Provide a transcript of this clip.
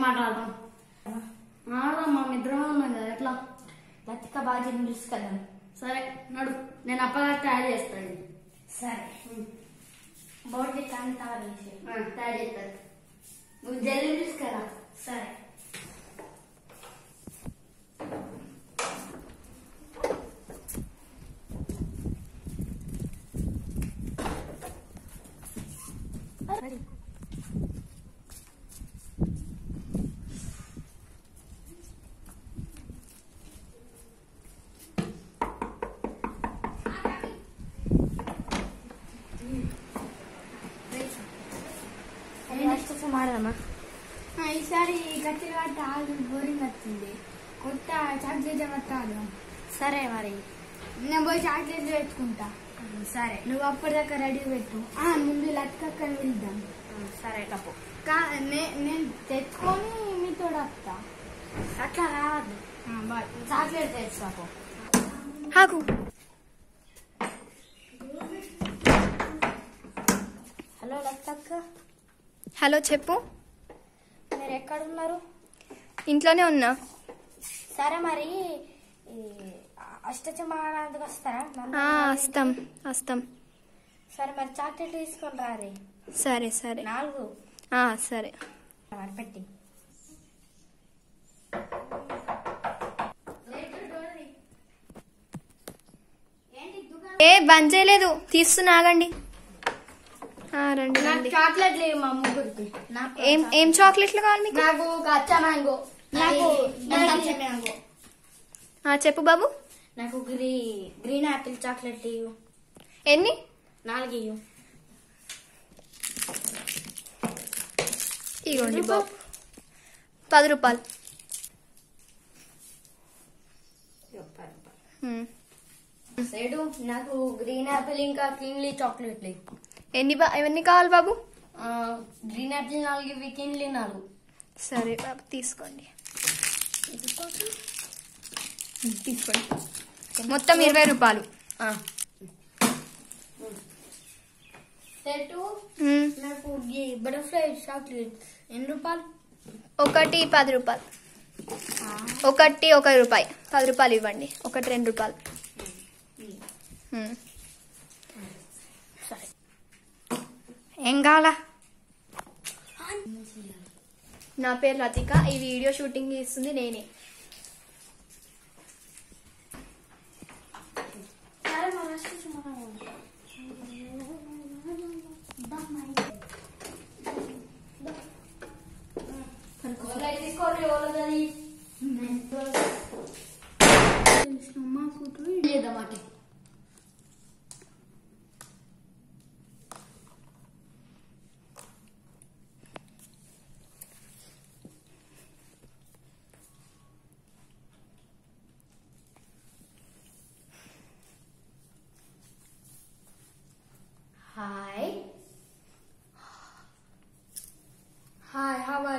మాట్లాడదాం ఆడదాం మా ఇద్దరమే ఉన్నాం కదా ఎట్లా లతిక బాజీని పిలుచుకెళ్ళాను సరే నడు నేను అప్పగా తయారు చేస్తాను సరే బోర్డు కానీ తయారు చేసి తయారు చేస్తాను నువ్వు జల్దీ తీసుకురా సరే నెక్స్ట్ మాడదామా ఈసారి కత్తిరి పట్ట ఆలు బోరింగ్ వచ్చింది కొత్త చాక్లెట్ పట్టాలి సరే మరి నేను పోయి చాక్లెట్లు పెట్టుకుంటా సరే నువ్వు అప్పటిదాకా రెడీ పెట్టు ఆ ముందు లక్కక్కని వెళ్దాం సరే కప్పు కా నే- నేను తెచ్చుకొని మీతో వస్తా అట్లా రావద్దు ఆ, బాయ్ చాక్లెట్ తెచ్చుకోకు హాకు హలో లతక్క హలో చెప్పు మీరు ఎక్కడున్నారు ఇంట్లోనే ఉన్నా సరే మరి ఈ అష్టచమాడానికి వస్తారా నన్ను- ఆ, వస్తాం వస్తాం సరే మరి చాక్లెట్ తీసుకొని రారే సరే సరే నాలుగు ఆ, సరే మరి పెట్టి ఏ బంద్ చేయలేదు తీస్తున్నా ఆగండి ఆ, రండి నాకు రండి చాక్లెట్ లేవు మా ముగ్గురికి నాకు ఏం ఏం చాక్లెట్లు కావాలి మీకు నాకు కచ్చా మ్యాంగో నాకు నాకు కచ్చా మ్యాంగో ఆ, చెప్పు బాబు నాకు గ్రీ గ్రీన్ యాపిల్ చాక్లెట్ ఇవ్వు ఎన్ని నాలుగు ఇవ్వు ఇగోండి బాబు పది రూపాయలు ఉమ్. సైడు నాకు గ్రీన్ యాపిల్ ఇంకా కింగ్లీ చాక్లెట్ లేవు ఎన్ని బా ఎన్ని కావాలి బాబు గ్రీన్ యాపిల్ నాలుగు ఇవి కింగ్లీ నాలుగు సరే బాబు తీసుకోండి ఉమ్, తీసుకోండి మొత్తం ఇరవై రూపాయలు సెటు ఉమ్, నాకు బటర్ఫ్లై చాక్లెట్ ఎన్ని రూపాయలు ఒకటి పది రూపాయలు ఒకటి ఒక రూపాయి పది రూపాయలు ఇవ్వండి ఒకటి రెండు రూపాయలు ఉమ్. ఏం కావాలా నా పేరు లతిక ఈ వీడియో షూటింగ్ చేస్తుంది నేనే తీసుకోండి వాళ్ళది మా కూతురు చేద్దామాట హాయ్ హాయ్ హౌ